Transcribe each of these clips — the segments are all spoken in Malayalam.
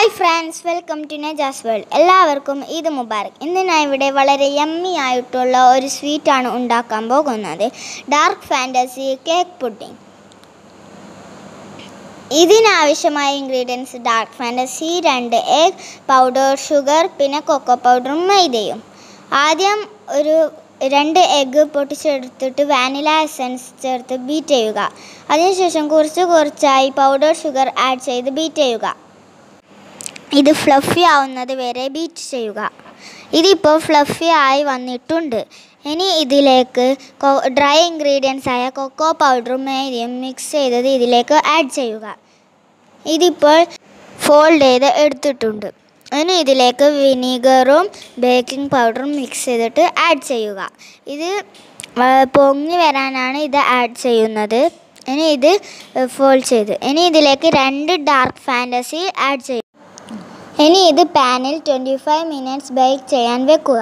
hi friends welcome to Najas world എല്ലാവർക്കും ഈദ് മുബാറക് ഇന്ന് ഞാൻ ഇവിടെ വളരെ യമ്മി ആയിട്ടുള്ള ഒരു സ്വീറ്റാണ് ഉണ്ടാക്കാൻ പോകുന്നത് ഡാർക്ക് ഫാൻറ്റസി കേക്ക് പുഡിംഗ് ഇതിനാവശ്യമായ ഇൻഗ്രീഡിയൻസ് ഡാർക്ക് ഫാൻറ്റസി രണ്ട് എഗ് പൗഡർ ഷുഗർ പിന്നെ കൊക്കോ പൗഡറും മൈദയും ആദ്യം ഒരു രണ്ട് എഗ്ഗ് പൊട്ടിച്ചെടുത്തിട്ട് വാനില എസൻസ് ചേർത്ത് ബീറ്റ് ചെയ്യുക അതിനുശേഷം കുറച്ച് കുറച്ചായി പൗഡർ ഷുഗർ ആഡ് ചെയ്ത് ബീറ്റ് ചെയ്യുക ഇത് ഫ്ലഫി ആവുന്നത് വരെ ബീറ്റ് ചെയ്യുക ഇതിപ്പോൾ ഫ്ലഫി ആയി വന്നിട്ടുണ്ട് ഇനി ഇതിലേക്ക് ഡ്രൈ ഇൻഗ്രീഡിയൻസ് ആയ കൊക്കോ പൗഡറും മേരിയും മിക്സ് ചെയ്തത് ഇതിലേക്ക് ആഡ് ചെയ്യുക ഇതിപ്പോൾ ഫോൾഡ് ചെയ്ത് എടുത്തിട്ടുണ്ട് ഇനി ഇതിലേക്ക് വിനീഗറും ബേക്കിംഗ് പൗഡറും മിക്സ് ചെയ്തിട്ട് ആഡ് ചെയ്യുക ഇത് പൊങ്ങി വരാനാണ് ഇത് ആഡ് ചെയ്യുന്നത് ഇനി ഇത് ഫോൾഡ് ചെയ്ത് ഇനി ഇതിലേക്ക് രണ്ട് ഡാർക്ക് ഫാൻറ്റസി ആഡ് ചെയ്യും ഇനി ഇത് പാനിൽ ട്വൻറ്റി ഫൈവ് മിനിറ്റ്സ് ബേക്ക് ചെയ്യാൻ വെക്കുക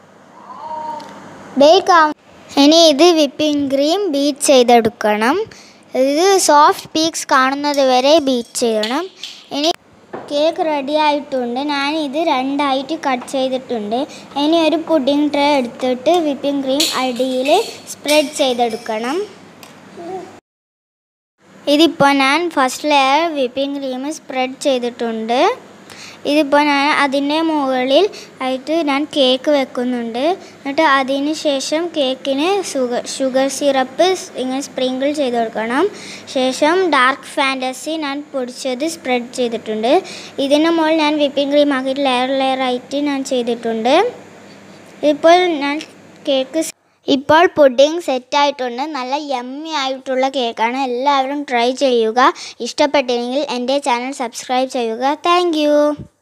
ബേക്ക് ആവും ഇനി ഇത് വിപ്പിംഗ് ക്രീം ബീറ്റ് ചെയ്തെടുക്കണം ഇത് സോഫ്റ്റ് പീക്സ് കാണുന്നത് വരെ ബീറ്റ് ചെയ്യണം ഇനി കേക്ക് റെഡി ആയിട്ടുണ്ട് ഞാൻ ഇത് രണ്ടായിട്ട് കട്ട് ചെയ്തിട്ടുണ്ട് ഇനി ഒരു പുഡിംഗ് ട്രേ എടുത്തിട്ട് വിപ്പിംഗ് ക്രീം അടിയിൽ സ്പ്രെഡ് ചെയ്തെടുക്കണം ഇതിപ്പോൾ ഞാൻ first layer whipping cream spread ചെയ്തിട്ടുണ്ട് ഇതിപ്പോൾ ഞാൻ അതിൻ്റെ മുകളിൽ ആയിട്ട് ഞാൻ കേക്ക് വെക്കുന്നുണ്ട് എന്നിട്ട് അതിന് ശേഷം കേക്കിന് ഷുഗർ ഷുഗർ സിറപ്പ് ഇങ്ങനെ സ്പ്രിങ്കിൾ ചെയ്ത് കൊടുക്കണം ശേഷം ഡാർക്ക് ഫാൻറ്റസി ഞാൻ പൊടിച്ചത് സ്പ്രെഡ് ചെയ്തിട്ടുണ്ട് ഇതിന് മുകളിൽ ഞാൻ വിപ്പിംഗ് ക്രീം ആക്കിയിട്ട് ലെയർ ലെയർ ആയിട്ട് ഞാൻ ചെയ്തിട്ടുണ്ട് ഇപ്പോൾ ഞാൻ കേക്ക് ഇപ്പോൾ പുഡിംഗ് സെറ്റായിട്ടുണ്ട് നല്ല യമ്മി ആയിട്ടുള്ള കേക്കാണ് എല്ലാവരും ട്രൈ ചെയ്യുക ഇഷ്ടപ്പെട്ടില്ലെങ്കിൽ എൻ്റെ ചാനൽ സബ്സ്ക്രൈബ് ചെയ്യുക താങ്ക്